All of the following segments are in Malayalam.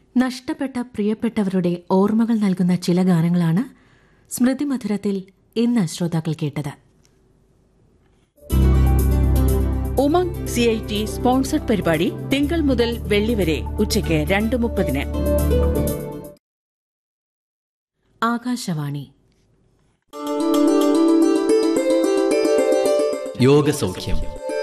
നഷ്ടപ്പെട്ട പ്രിയപ്പെട്ടവരുടെ ഓർമ്മകൾ നൽകുന്ന ചില ഗാനങ്ങളാണ് സ്മൃതി മധുരത്തിൽ ഇന്ന് ശ്രോതാക്കൾ കേട്ടത് Umang C I T sponsored പരിപാടി തിങ്കൾ മുതൽ വെള്ളി വരെ ഉച്ചയ്ക്ക് രണ്ട് മുപ്പതിന് ആകാശവാണി യോഗസൗഖ്യം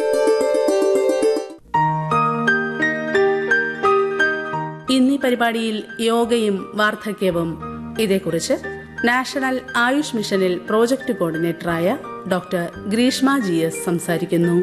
ഇന്നീ പരിപാടിയിൽ യോഗയും വാർദ്ധക്യവും ഇതേക്കുറിച്ച് നാഷണൽ ആയുഷ് മിഷനിൽ പ്രോജക്ട് കോർഡിനേറ്ററായ ഡോക്ടർ ഗ്രീഷ്മ ജി എസ് സംസാരിക്കുന്നു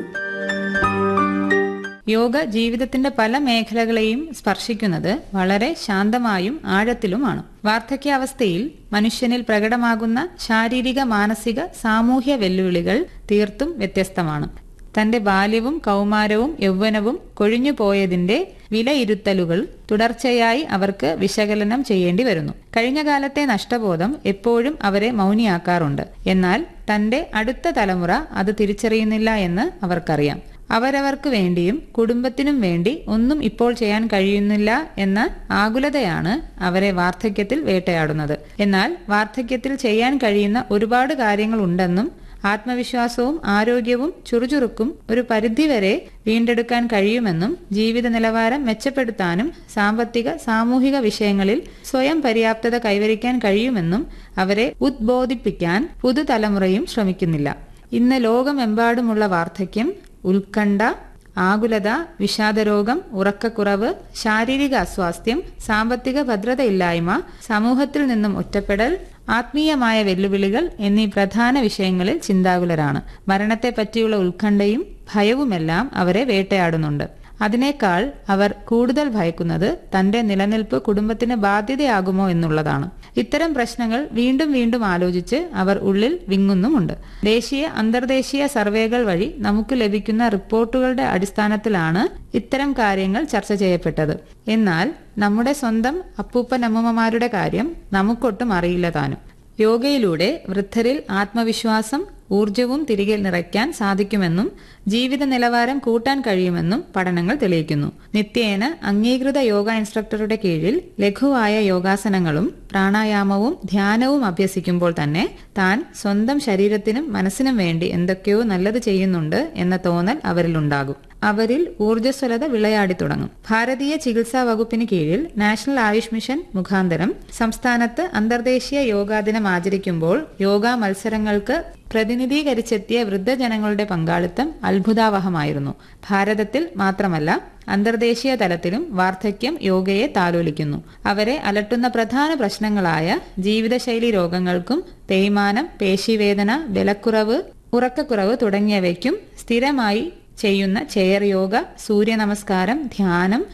യോഗ ജീവിതത്തിന്റെ പല മേഖലകളെയും സ്പർശിക്കുന്നത് വളരെ ശാന്തമായും ആഴത്തിലുമാണ് വാർദ്ധക്യാവസ്ഥയിൽ മനുഷ്യനിൽ പ്രകടമാകുന്ന ശാരീരിക മാനസിക സാമൂഹ്യ വെല്ലുവിളികൾ തീർത്തും വ്യത്യസ്തമാണ് തന്റെ ബാല്യവും കൗമാരവും യൗവനവും കൊഴിഞ്ഞുപോയതിന്റെ വിലയിരുത്തലുകൾ തുടർച്ചയായി അവർക്ക് വിശകലനം ചെയ്യേണ്ടി വരുന്നു കഴിഞ്ഞ കാലത്തെ നഷ്ടബോധം എപ്പോഴും അവരെ മൗനിയാക്കാറുണ്ട് എന്നാൽ തന്റെ അടുത്ത തലമുറ അത് തിരിച്ചറിയുന്നില്ല എന്ന് അവർക്കറിയാം അവരവർക്ക് വേണ്ടിയും കുടുംബത്തിനും വേണ്ടി ഒന്നും ഇപ്പോൾ ചെയ്യാൻ കഴിയുന്നില്ല എന്ന ആകുലതയാണ് അവരെ വാർദ്ധക്യത്തിൽ വേട്ടയാടുന്നത് എന്നാൽ വാർദ്ധക്യത്തിൽ ചെയ്യാൻ കഴിയുന്ന ഒരുപാട് കാര്യങ്ങളുണ്ടെന്നും ആത്മവിശ്വാസവും ആരോഗ്യവും ചുറുചുറുക്കും ഒരു പരിധിവരെ വീണ്ടെടുക്കാൻ കഴിയുമെന്നും ജീവിത നിലവാരം മെച്ചപ്പെടുത്താനും സാമ്പത്തിക സാമൂഹിക വിഷയങ്ങളിൽ സ്വയം പര്യാപ്തത കൈവരിക്കാൻ കഴിയുമെന്നും അവരെ ഉദ്ബോധിപ്പിക്കാൻ പുതുതലമുറയും ശ്രമിക്കുന്നില്ല ഇന്ന് ലോകമെമ്പാടുമുള്ള വാർദ്ധക്യം ഉത്കണ്ഠ ആകുലത വിഷാദരോഗം ഉറക്കക്കുറവ് ശാരീരിക അസ്വാസ്ഥ്യം സാമ്പത്തിക ഭദ്രതയില്ലായ്മ സമൂഹത്തിൽ നിന്നും ഒറ്റപ്പെടൽ ആത്മീയമായ വെല്ലുവിളികൾ എന്നീ പ്രധാന വിഷയങ്ങളിൽ ചിന്താകുലരാണ് മരണത്തെ പറ്റിയുള്ള ഉത്കണ്ഠയും ഭയവുമെല്ലാം അവരെ വേട്ടയാടുന്നുണ്ട് അതിനേക്കാൾ അവർ കൂടുതൽ ഭയക്കുന്നത് തന്റെ നിലനിൽപ്പ് കുടുംബത്തിന് ബാധ്യതയാകുമോ എന്നുള്ളതാണ് ഇത്തരം പ്രശ്നങ്ങൾ വീണ്ടും വീണ്ടും ആലോചിച്ച് അവർ ഉള്ളിൽ വിങ്ങുന്നുമുണ്ട് ദേശീയ അന്തർദേശീയ സർവേകൾ വഴി നമുക്ക് ലഭിക്കുന്ന റിപ്പോർട്ടുകളുടെ അടിസ്ഥാനത്തിലാണ് ഇത്തരം കാര്യങ്ങൾ ചർച്ച ചെയ്യപ്പെട്ടത് എന്നാൽ നമ്മുടെ സ്വന്തം അപ്പൂപ്പനമ്മമാരുടെ കാര്യം നമുക്കൊട്ടും അറിയില്ല താനും യോഗയിലൂടെ വൃദ്ധരിൽ ആത്മവിശ്വാസം ഊർജവും തിരികെ നിറയ്ക്കാൻ സാധിക്കുമെന്നും ജീവിത നിലവാരം കൂട്ടാൻ കഴിയുമെന്നും പഠനങ്ങൾ തെളിയിക്കുന്നു നിത്യേന അംഗീകൃത യോഗ ഇൻസ്ട്രക്ടറുടെ കീഴിൽ ലഘുവായ യോഗാസനങ്ങളും പ്രാണായാമവും ധ്യാനവും അഭ്യസിക്കുമ്പോൾ തന്നെ താൻ സ്വന്തം ശരീരത്തിനും മനസ്സിനും വേണ്ടി എന്തൊക്കെയോ നല്ലത് ചെയ്യുന്നുണ്ട് എന്ന തോന്നൽ അവരിലുണ്ടാകും അവരിൽ ഊർജ്ജസ്വലത വിളയാടി തുടങ്ങും ഭാരതീയ ചികിത്സാ വകുപ്പിന് കീഴിൽ നാഷണൽ ആയുഷ് മിഷൻ മുഖാന്തരം സംസ്ഥാനത്ത് അന്തർദേശീയ യോഗാ ദിനം ആചരിക്കുമ്പോൾ യോഗാ മത്സരങ്ങൾക്ക് പ്രതിനിധീകരിച്ചെത്തിയ വൃദ്ധജനങ്ങളുടെ പങ്കാളിത്തം അത്ഭുതാവഹമായിരുന്നു ഭാരതത്തിൽ മാത്രമല്ല അന്തർദേശീയ തലത്തിലും വാർദ്ധക്യം യോഗയെ താലോലിക്കുന്നു അവരെ അലട്ടുന്ന പ്രധാന പ്രശ്നങ്ങളായ ജീവിതശൈലി രോഗങ്ങൾക്കും തേയ്മാനം പേശിവേദന ബലക്കുറവ് ഉറക്കക്കുറവ് തുടങ്ങിയവയ്ക്കും സ്ഥിരമായി ചെയ്യുന്ന ചെയർ യോഗ സൂര്യ നമസ്കാരം ധ്യാനം